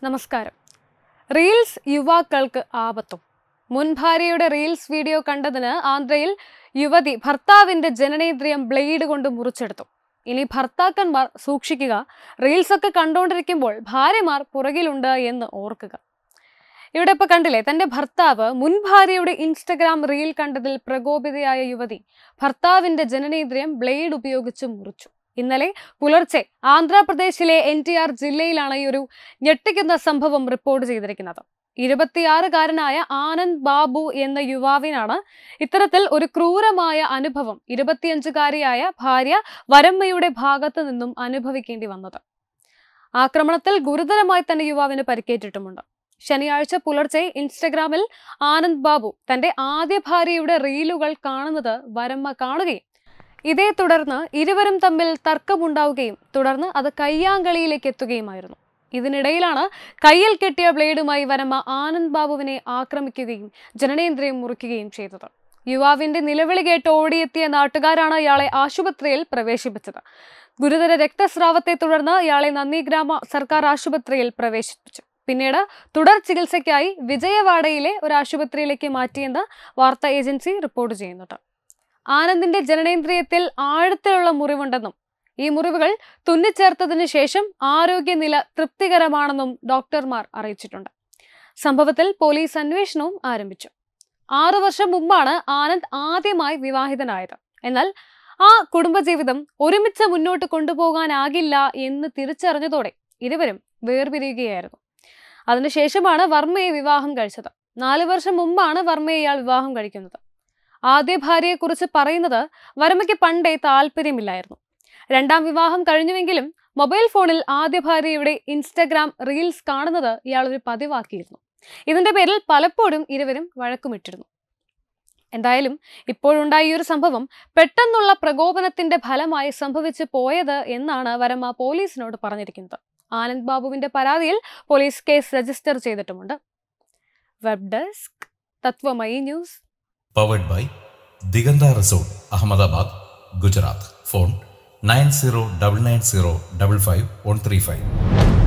നമസ്കാരം റീൽസ് യുവാക്കൾക്ക് ആപത്തും മുൻ ഭാര്യയുടെ റീൽസ് വീഡിയോ കണ്ടതിന് ആന്ധ്രയിൽ യുവതി ഭർത്താവിന്റെ ജനനേന്ദ്രിയം ബ്ലേഡ് കൊണ്ട് മുറിച്ചെടുത്തു ഇനി ഭർത്താക്കന്മാർ സൂക്ഷിക്കുക റീൽസ് ഒക്കെ കണ്ടുകൊണ്ടിരിക്കുമ്പോൾ ഭാര്യമാർ പുറകിലുണ്ട് എന്ന് ഓർക്കുക ഇവിടെ ഇപ്പൊ കണ്ടില്ലേ തന്റെ ഭർത്താവ് മുൻ ഭാര്യയുടെ ഇൻസ്റ്റഗ്രാം റീൽ കണ്ടതിൽ പ്രകോപിതയായ യുവതി ഭർത്താവിന്റെ ജനനേന്ദ്രിയം ബ്ലേഡ് ഉപയോഗിച്ച് മുറിച്ചു ഇന്നലെ പുലർച്ചെ ആന്ധ്രാപ്രദേശിലെ എൻ ടി ആർ ജില്ലയിലാണ് ഈ ഒരു ഞെട്ടിക്കുന്ന സംഭവം റിപ്പോർട്ട് ചെയ്തിരിക്കുന്നത് ഇരുപത്തിയാറുകാരനായ ആനന്ദ് ബാബു എന്ന യുവാവിനാണ് ഇത്തരത്തിൽ ഒരു ക്രൂരമായ അനുഭവം ഇരുപത്തിയഞ്ചുകാരിയായ ഭാര്യ വരമ്മയുടെ ഭാഗത്തു നിന്നും അനുഭവിക്കേണ്ടി വന്നത് ആക്രമണത്തിൽ ഗുരുതരമായി തന്നെ യുവാവിന് പരിക്കേറ്റിട്ടുമുണ്ട് ശനിയാഴ്ച പുലർച്ചെ ഇൻസ്റ്റഗ്രാമിൽ ആനന്ദ് ബാബു തന്റെ ആദ്യ ഭാര്യയുടെ റീലുകൾ കാണുന്നത് വരമ്മ കാണുകയും ഇതേ തുടർന്ന് ഇരുവരും തമ്മിൽ തർക്കമുണ്ടാവുകയും തുടർന്ന് അത് കയ്യാങ്കളിയിലേക്ക് എത്തുകയുമായിരുന്നു ഇതിനിടയിലാണ് കയ്യിൽ കെട്ടിയ ബ്ലേഡുമായി വരമ്മ ആനന്ദ് ബാബുവിനെ ആക്രമിക്കുകയും ജനനേന്ദ്രിയം മുറിക്കുകയും ചെയ്തത് യുവാവിന്റെ നിലവിളി കേട്ട് ഓടിയെത്തിയ നാട്ടുകാരാണ് ഇയാളെ ആശുപത്രിയിൽ പ്രവേശിപ്പിച്ചത് ഗുരുതര രക്തസ്രാവത്തെ തുടർന്ന് ഇയാളെ നന്ദിഗ്രാമ സർക്കാർ ആശുപത്രിയിൽ പ്രവേശിപ്പിച്ചു പിന്നീട് തുടർ ചികിത്സയ്ക്കായി വിജയവാഡയിലെ ഒരു ആശുപത്രിയിലേക്ക് മാറ്റിയെന്ന് വാർത്താ ഏജൻസി റിപ്പോർട്ട് ചെയ്യുന്നുണ്ട് ആനന്ദിന്റെ ജനനേന്ദ്രിയത്തിൽ ആഴത്തിലുള്ള മുറിവുണ്ടെന്നും ഈ മുറിവുകൾ തുന്നിച്ചേർത്തതിനു ശേഷം ആരോഗ്യനില തൃപ്തികരമാണെന്നും ഡോക്ടർമാർ അറിയിച്ചിട്ടുണ്ട് സംഭവത്തിൽ പോലീസ് അന്വേഷണവും ആരംഭിച്ചു ആറു വർഷം മുമ്പാണ് ആനന്ദ് ആദ്യമായി വിവാഹിതനായത് എന്നാൽ ആ കുടുംബജീവിതം ഒരുമിച്ച് മുന്നോട്ട് കൊണ്ടുപോകാനാകില്ല എന്ന് തിരിച്ചറിഞ്ഞതോടെ ഇരുവരും വേർപിരിയുകയായിരുന്നു അതിനുശേഷമാണ് വർമ്മയെ വിവാഹം കഴിച്ചത് നാലു വർഷം മുമ്പാണ് വർമ്മയെ ഇയാൾ വിവാഹം കഴിക്കുന്നത് ആദ്യ ഭാര്യയെക്കുറിച്ച് പറയുന്നത് വർമ്മയ്ക്ക് പണ്ടേ താല്പര്യമില്ലായിരുന്നു രണ്ടാം വിവാഹം കഴിഞ്ഞുവെങ്കിലും മൊബൈൽ ഫോണിൽ ആദ്യ ഭാര്യയുടെ ഇൻസ്റ്റഗ്രാം റീൽസ് കാണുന്നത് ഇയാൾ ഒരു പതിവാക്കിയിരുന്നു ഇതിന്റെ പേരിൽ പലപ്പോഴും ഇരുവരും വഴക്കുമിട്ടിരുന്നു എന്തായാലും ഇപ്പോഴുണ്ടായ ഈ ഒരു സംഭവം പെട്ടെന്നുള്ള പ്രകോപനത്തിന്റെ ഫലമായി സംഭവിച്ചു പോയത് എന്നാണ് വരമ്മ പോലീസിനോട് പറഞ്ഞിരിക്കുന്നത് ആനന്ദ് ബാബുവിന്റെ പരാതിയിൽ പോലീസ് കേസ് രജിസ്റ്റർ ചെയ്തിട്ടുമുണ്ട് web desk Tatwamayi news powered by Diganta resort Ahmedabad Gujarat phone nine zero double nine zero double five one three five